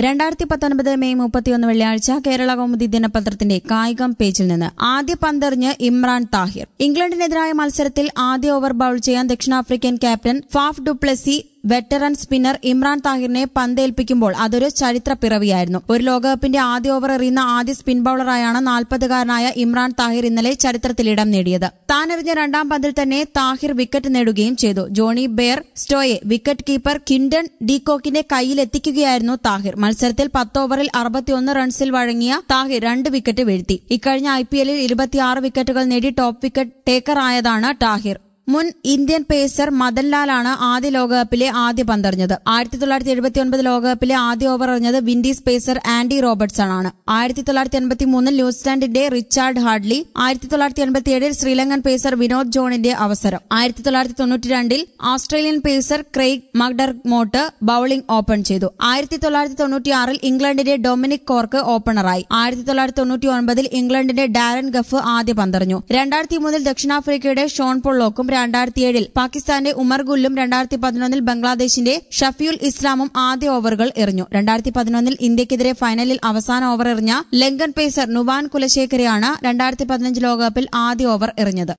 രണ്ടായിരത്തി പത്തൊൻപത് മെയ് മുപ്പത്തിയൊന്ന് വെള്ളിയാഴ്ച കേരള കൗമുദി ദിനപത്രത്തിന്റെ കായികം പേജിൽ നിന്ന് ആദ്യ പന്തെറിഞ്ഞ് ഇമ്രാൻ താഹിർ ഇംഗ്ലണ്ടിനെതിരായ മത്സരത്തിൽ ആദ്യ ഓവർ ബൌൾ ചെയ്യാൻ ദക്ഷിണാഫ്രിക്കൻ captain Faf du Plessis veteran spinner Imran താഹിറിനെ പന്തേൽപ്പിക്കുമ്പോൾ അതൊരു ചരിത്ര പിറവിയായിരുന്നു ഒരു ലോകകപ്പിന്റെ ആദ്യ ഓവർ എറിയുന്ന ആദ്യ സ്പിൻ ബൌളറായാണ് നാൽപ്പതുകാരനായ ഇമ്രാൻ താഹിർ ഇന്നലെ ചരിത്രത്തിൽ ഇടം നേടിയത് താനെറിഞ്ഞ രണ്ടാം പന്തിൽ തന്നെ താഹിർ വിക്കറ്റ് നേടുകയും ചെയ്തു ജോണി ബെയർ സ്റ്റോയെ വിക്കറ്റ് കീപ്പർ കിൻഡൻ ഡീകോക്കിന്റെ കയ്യിലെത്തിക്കുകയായിരുന്നു താഹിർ മത്സരത്തിൽ പത്ത് ഓവറിൽ അറുപത്തിയൊന്ന് റൺസിൽ വഴങ്ങിയ താഹിർ രണ്ട് വിക്കറ്റ് വീഴ്ത്തി ഇക്കഴിഞ്ഞ ഐ പി എല്ലിൽ ഇരുപത്തിയാറ് വിക്കറ്റുകൾ നേടി ടോപ്പ് വിക്കറ്റ് ടേക്കറായതാണ് ടാഹിർ മുൻ ഇന്ത്യൻ പേസർ മദൻലാലാണ് ആദ്യ ലോകകപ്പിലെ ആദ്യ പന്തെറിഞ്ഞത് ആയിരത്തി തൊള്ളായിരത്തി എഴുപത്തി ഒൻപത് ലോകകപ്പിലെ ആദ്യ ഓവർ എറിഞ്ഞത് വിൻഡീസ് പേസർ ആൻഡി റോബർട്ട്സൺ ആണ് ആയിരത്തി തൊള്ളായിരത്തി എൺപത്തി മൂന്നിൽ ന്യൂസിലാൻഡിന്റെ റിച്ചാർഡ് ഹാർഡ്ലി ആയിരത്തി തൊള്ളായിരത്തി എൺപത്തിയേഴിൽ ശ്രീലങ്കൻ പേസർ വിനോദ് ജോണിന്റെ അവസരം ആയിരത്തി തൊള്ളായിരത്തി തൊണ്ണൂറ്റി രണ്ടിൽ Australian pacer Craig McDermott bowling open ചെയ്തു ആയിരത്തി തൊള്ളായിരത്തി തൊണ്ണൂറ്റിയാറിൽ ഇംഗ്ലണ്ടിന്റെ ഡൊമിനിക് കോർക്ക് ഓപ്പണറായി ആയിരത്തി തൊള്ളായിരത്തി തൊണ്ണൂറ്റി ഒൻപതിൽ ഇംഗ്ലണ്ടിന്റെ ഡാരൻ ഗഫ് ആദ്യ പന്തെറിഞ്ഞു രണ്ടായിരത്തി മൂന്നിൽ ദക്ഷിണാഫ്രിക്കയുടെ ഷോൺ പൊള്ളോക്കും രണ്ടായിരത്തിയേഴിൽ പാകിസ്ഥാന്റെ ഉമർ ഗുല്ലും രണ്ടായിരത്തി പതിനൊന്നിൽ ബംഗ്ലാദേശിന്റെ ഷഫിയുൽ ഇസ്ലാമും ആദ്യ ഓവറുകൾ എറിഞ്ഞു രണ്ടായിരത്തി പതിനൊന്നിൽ ഇന്ത്യക്കെതിരെ ഫൈനലിൽ അവസാന ഓവർ എറിഞ്ഞ ലങ്കൻ പേസർ നുവാൻ കുലശേഖരെയാണ് രണ്ടായിരത്തി പതിനഞ്ച് ലോകകപ്പിൽ ആദ്യ ഓവർ എറിഞ്ഞത്